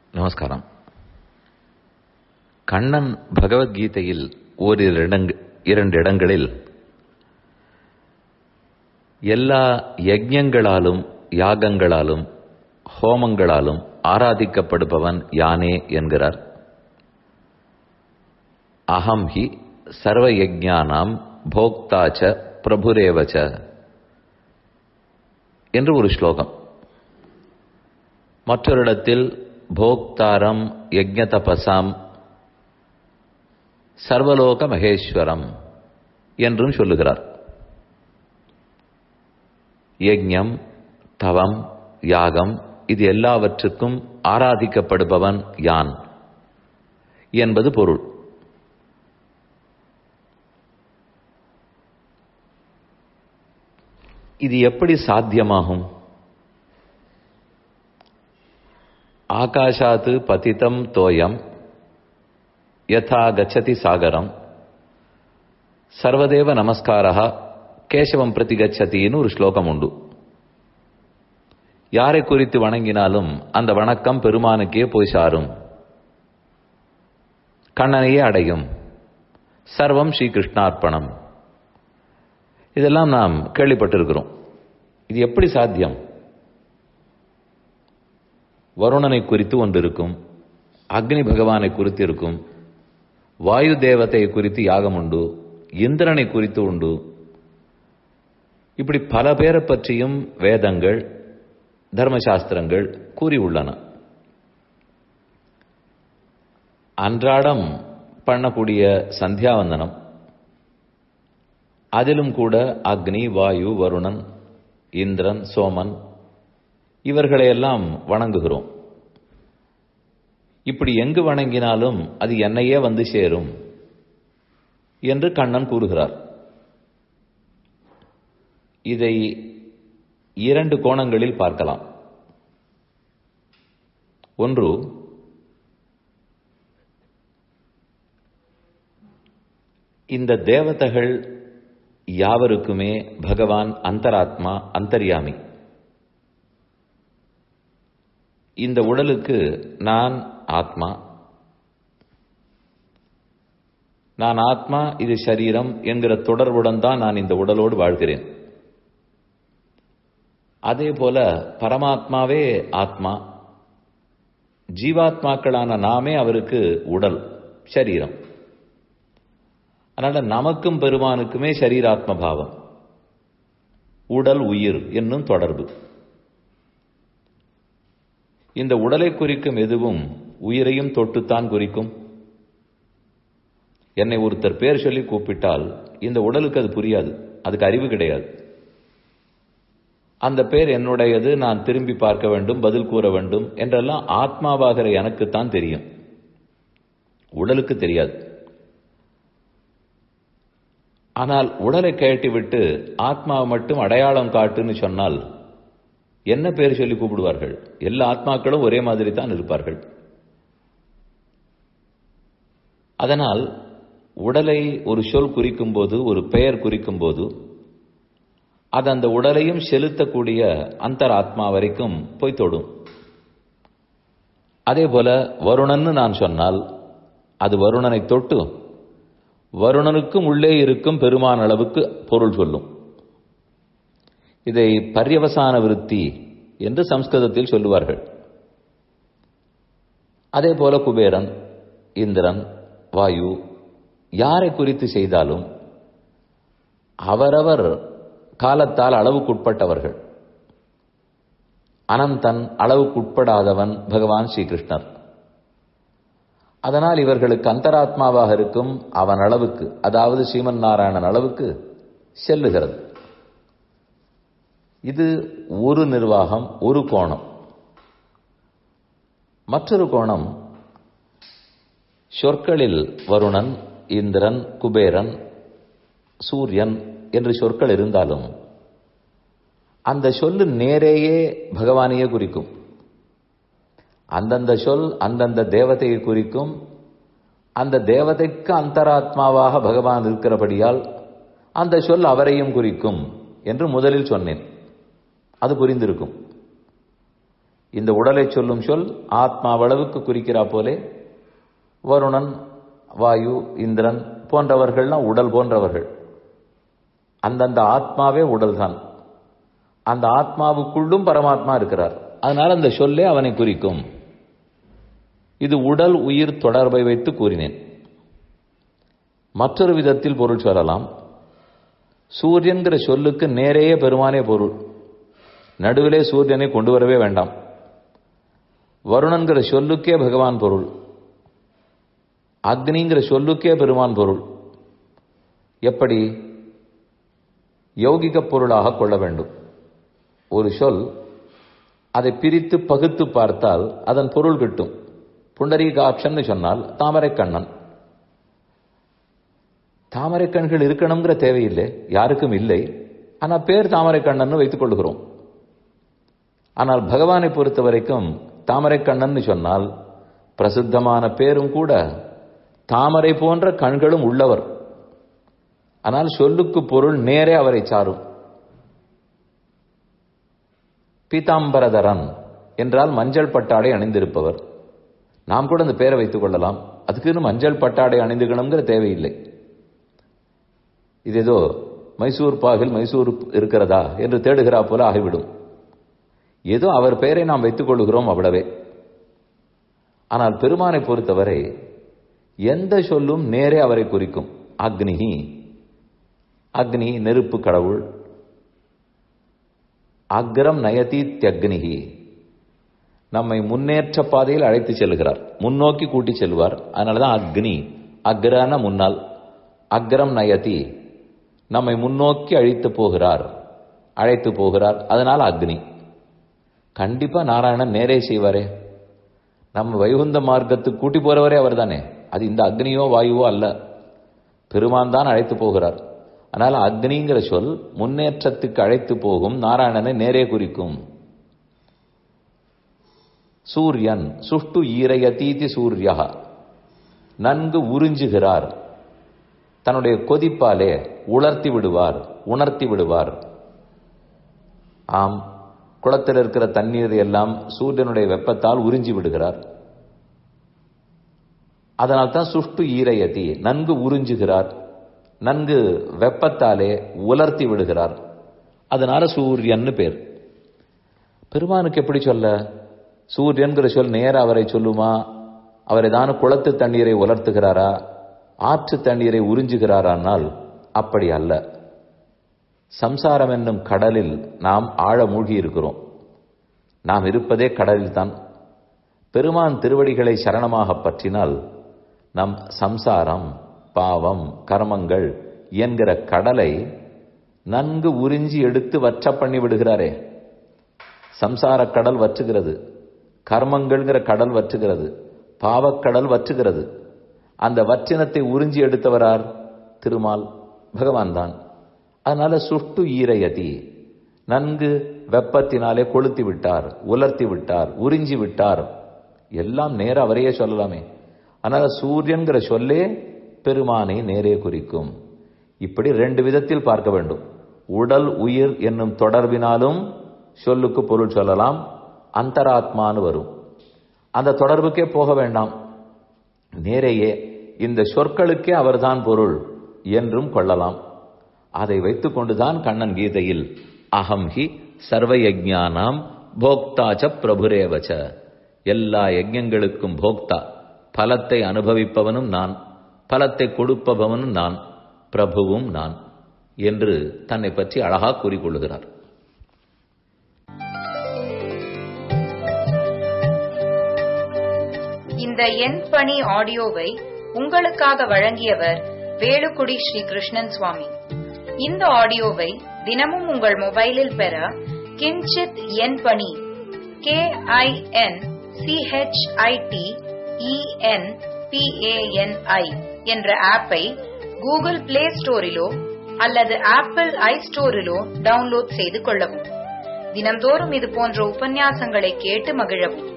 நமஸ்காரம் கண்ணன் பகவத்கீதையில் ஓரிரு இடங்க இரண்டு இடங்களில் எல்லா யஜ்ஞங்களாலும் யாகங்களாலும் ஹோமங்களாலும் ஆராதிக்கப்படுபவன் யானே என்கிறார் அகம் ஹி சர்வ யஜ்ஞானாம் போக்தாச்ச பிரபுரேவச்ச என்று ஒரு ஸ்லோகம் மற்றொரு இடத்தில் போக்தாரம் யஜ்ஞ தபசாம் சர்வலோக மகேஸ்வரம் என்றும் சொல்லுகிறார் யஜ்ஞம் தவம் யாகம் இது எல்லாவற்றுக்கும் ஆராதிக்கப்படுபவன் யான் என்பது பொருள் இது எப்படி சாத்தியமாகும் ஆகாஷாத்து பதிதம் தோயம் யதா கச்சதி சாகரம் சர்வதேவ நமஸ்காரா கேசவம் பிரதி கச்சதின்னு ஒரு ஸ்லோகம் உண்டு யாரை குறித்து வணங்கினாலும் அந்த வணக்கம் பெருமானுக்கே போய் சாரும் கண்ணனையே அடையும் சர்வம் ஸ்ரீ கிருஷ்ணார்ப்பணம் இதெல்லாம் நாம் கேள்விப்பட்டிருக்கிறோம் இது எப்படி சாத்தியம் வருணனை குறித்து ஒன்று இருக்கும் அக்னி பகவானை குறித்து இருக்கும் வாயு தேவதையை குறித்து யாகம் உண்டு இந்திரனை குறித்து உண்டு இப்படி பல பேரை பற்றியும் வேதங்கள் தர்மசாஸ்திரங்கள் கூறியுள்ளன அன்றாடம் பண்ணக்கூடிய சந்தியாவந்தனம் அதிலும் கூட அக்னி வாயு வருணன் இந்திரன் சோமன் இவர்களையெல்லாம் வணங்குகிறோம் இப்படி எங்கு வணங்கினாலும் அது என்னையே வந்து சேரும் என்று கண்ணன் கூறுகிறார் இதை இரண்டு கோணங்களில் பார்க்கலாம் ஒன்று இந்த தேவதைகள் யாவருக்குமே பகவான் அந்தராத்மா அந்தர்யாமி இந்த உடலுக்கு நான் ஆத்மா நான் ஆத்மா இது சரீரம் என்கிற தொடர்புடன் தான் நான் இந்த உடலோடு வாழ்கிறேன் அதே போல பரமாத்மாவே ஆத்மா ஜீவாத்மாக்களான நாமே அவருக்கு உடல் சரீரம் அதனால நமக்கும் பெருமானுக்குமே சரீராத்ம பாவம் உடல் உயிர் என்னும் தொடர்பு இந்த உடலை குறிக்கும் எதுவும் உயிரையும் தொட்டுத்தான் குறிக்கும் என்னை ஒருத்தர் பேர் சொல்லி கூப்பிட்டால் இந்த உடலுக்கு அது புரியாது அதுக்கு அறிவு கிடையாது அந்த பேர் என்னுடையது நான் திரும்பி பார்க்க வேண்டும் பதில் கூற வேண்டும் என்றெல்லாம் ஆத்மாவாகிற எனக்குத்தான் தெரியும் உடலுக்கு தெரியாது ஆனால் உடலை கேட்டுவிட்டு ஆத்மாவை மட்டும் அடையாளம் காட்டுன்னு சொன்னால் என்ன பேர் சொல்லி கூப்பிடுவார்கள் எல்லா ஆத்மாக்களும் ஒரே மாதிரி தான் இருப்பார்கள் அதனால் உடலை ஒரு சொல் குறிக்கும் போது ஒரு பெயர் குறிக்கும் போது அது அந்த உடலையும் செலுத்தக்கூடிய அந்தர் ஆத்மா வரைக்கும் போய் தொடும் அதே போல வருணன்னு நான் சொன்னால் அது வருணனை தொட்டு வருணனுக்கும் உள்ளே இருக்கும் பெருமான அளவுக்கு பொருள் சொல்லும் இதை பர்யவசான விருத்தி என்று சம்ஸ்கிருதத்தில் சொல்லுவார்கள் அதே போல குபேரன் இந்திரன் வாயு யாரை குறித்து செய்தாலும் அவரவர் காலத்தால் அளவுக்குட்பட்டவர்கள் அனந்தன் அளவுக்குட்படாதவன் பகவான் ஸ்ரீகிருஷ்ணர் அதனால் இவர்களுக்கு அந்தராத்மாவாக இருக்கும் அவன் அளவுக்கு அதாவது ஸ்ரீமன் நாராயணன் அளவுக்கு செல்லுகிறது இது ஒரு நிர்வாகம் ஒரு கோணம் மற்றொரு கோணம் சொற்களில் வருணன் இந்திரன் குபேரன் சூரியன் என்று சொற்கள் இருந்தாலும் அந்த சொல்லு நேரேயே பகவானையே குறிக்கும் அந்தந்த சொல் அந்தந்த தேவதையை குறிக்கும் அந்த தேவதைக்கு அந்தராத்மாவாக பகவான் இருக்கிறபடியால் அந்த சொல் அவரையும் குறிக்கும் என்று முதலில் சொன்னேன் அது புரிந்திருக்கும் இந்த உடலை சொல்லும் சொல் ஆத்மாவளவுக்கு குறிக்கிறா போலே வருணன் வாயு இந்திரன் போன்றவர்கள்லாம் உடல் போன்றவர்கள் அந்தந்த ஆத்மாவே உடல் தான் அந்த ஆத்மாவுக்குள்ளும் பரமாத்மா இருக்கிறார் அதனால அந்த சொல்லே அவனை குறிக்கும் இது உடல் உயிர் தொடர்பை வைத்து கூறினேன் மற்றொரு விதத்தில் பொருள் சொல்லலாம் சூரியன்கிற சொல்லுக்கு நேரேயே பெருமானே பொருள் நடுவிலே சூரியனை கொண்டு வரவே வேண்டாம் வருணன்கிற சொல்லுக்கே பகவான் பொருள் அக்னிங்கிற சொல்லுக்கே பெருமான் பொருள் எப்படி யௌகிக பொருளாக கொள்ள வேண்டும் ஒரு சொல் அதை பிரித்து பகுத்து பார்த்தால் அதன் பொருள் கிட்டும் புண்டரீகாட்சன் சொன்னால் தாமரை கண்ணன் தாமரை கண்கள் இருக்கணுங்கிற தேவையில்லை யாருக்கும் இல்லை ஆனால் பேர் தாமரை கண்ணன் வைத்துக் கொள்கிறோம் ஆனால் பகவானை பொறுத்த வரைக்கும் தாமரை கண்ணன் சொன்னால் பிரசித்தமான பேரும் கூட தாமரை போன்ற கண்களும் உள்ளவர் ஆனால் சொல்லுக்கு பொருள் நேரே அவரை சாரும் பீதாம்பரதரன் என்றால் மஞ்சள் பட்டாடை அணிந்திருப்பவர் நாம் கூட அந்த பேரை வைத்துக் கொள்ளலாம் அதுக்குன்னு மஞ்சள் பட்டாடை அணிந்துக்கணுங்கிற தேவையில்லை இது ஏதோ மைசூர் பாகில் மைசூர் இருக்கிறதா என்று தேடுகிறா போல ஆகிவிடும் ஏதோ அவர் பெயரை நாம் வைத்துக் கொள்கிறோம் அவ்வளவே ஆனால் பெருமானை பொறுத்தவரை எந்த சொல்லும் நேரே அவரை குறிக்கும் அக்னிஹி அக்னி நெருப்பு கடவுள் அக்ரம் நயதி தியக்னிஹி நம்மை முன்னேற்ற பாதையில் அழைத்து செல்கிறார் முன்னோக்கி கூட்டி செல்வார் அதனாலதான் அக்னி அக்ரான முன்னால் அக்ரம் நயதி நம்மை முன்னோக்கி அழைத்து போகிறார் அழைத்து போகிறார் அதனால் அக்னி கண்டிப்பா நாராயணன் நேரே செய்வாரே நம்ம வைகுந்த மார்க்கத்துக்கு கூட்டி போறவரே அவர் தானே அது இந்த அக்னியோ வாயுவோ அல்ல பெருமான் தான் அழைத்து போகிறார் அதனால அக்னிங்கிற சொல் முன்னேற்றத்துக்கு அழைத்து போகும் நாராயணனை நேரே குறிக்கும் சூரியன் சுஷ்டு ஈரையதீதி சூர்யா நன்கு உறிஞ்சுகிறார் தன்னுடைய கொதிப்பாலே உலர்த்தி விடுவார் உணர்த்தி விடுவார் ஆம் குளத்தில் இருக்கிற தண்ணீர் எல்லாம் சூரியனுடைய வெப்பத்தால் உறிஞ்சி விடுகிறார் அதனால் தான் சுஷ்டு ஈரையதி நன்கு உறிஞ்சுகிறார் நன்கு வெப்பத்தாலே உலர்த்தி விடுகிறார் அதனால சூரியன்னு பேர் பெருமானுக்கு எப்படி சொல்ல சூரியன்கிற சொல் நேர அவரை சொல்லுமா அவர் ஏதான குளத்து தண்ணீரை உலர்த்துகிறாரா ஆற்று தண்ணீரை உறிஞ்சுகிறாரானால் அப்படி அல்ல சம்சாரம் என்னும் கடலில் நாம் ஆழ மூழ்கி இருக்கிறோம் நாம் இருப்பதே கடலில் தான் பெருமான் திருவடிகளை சரணமாக பற்றினால் நம் சம்சாரம் பாவம் கர்மங்கள் என்கிற கடலை நன்கு உறிஞ்சி எடுத்து வற்ற பண்ணி விடுகிறாரே சம்சார கடல் வற்றுகிறது கர்மங்கள்ங்கிற கடல் வற்றுகிறது பாவக்கடல் வற்றுகிறது அந்த வற்றினத்தை உறிஞ்சி எடுத்தவரார் திருமால் பகவான் தான் அதனால சுஷ்டு ஈரையதி நன்கு வெப்பத்தினாலே கொளுத்தி விட்டார் உலர்த்தி விட்டார் உறிஞ்சி விட்டார் எல்லாம் நேர அவரையே சொல்லலாமே அதனால சூரியன்கிற சொல்லே பெருமானை நேரே குறிக்கும் இப்படி ரெண்டு விதத்தில் பார்க்க வேண்டும் உடல் உயிர் என்னும் தொடர்பினாலும் சொல்லுக்கு பொருள் சொல்லலாம் அந்தராத்மான்னு வரும் அந்த தொடர்புக்கே போக வேண்டாம் நேரையே இந்த சொற்களுக்கே அவர்தான் பொருள் என்றும் கொள்ளலாம் அதை வைத்துக் கொண்டுதான் கண்ணன் கீதையில் அகம் ஹி சர்வ யஜ்ஞானாம் போக்தாச்ச பிரபுரேவச்ச எல்லா யஜ்ஞங்களுக்கும் போக்தா பலத்தை அனுபவிப்பவனும் நான் பலத்தை கொடுப்பவனும் நான் பிரபுவும் நான் என்று தன்னை பற்றி அழகா கூறிக்கொள்ளுகிறார் இந்த என் பணி ஆடியோவை உங்களுக்காக வழங்கியவர் வேலுக்குடி ஸ்ரீ கிருஷ்ணன் சுவாமி இந்த ஆடியோவை தினமும் உங்கள் மொபைலில் பெற கிஞ்சித் என் பணி கே ஐ என் சிஹெச்ஐடி இஎன் பிஏஎன்ஐ என்ற ஆப்பை கூகுள் பிளே ஸ்டோரிலோ அல்லது ஆப்பிள் ஐ ஸ்டோரிலோ டவுன்லோட் செய்து கொள்ளவும் தினம்தோறும் இது போன்ற உபன்யாசங்களை கேட்டு மகிழவும்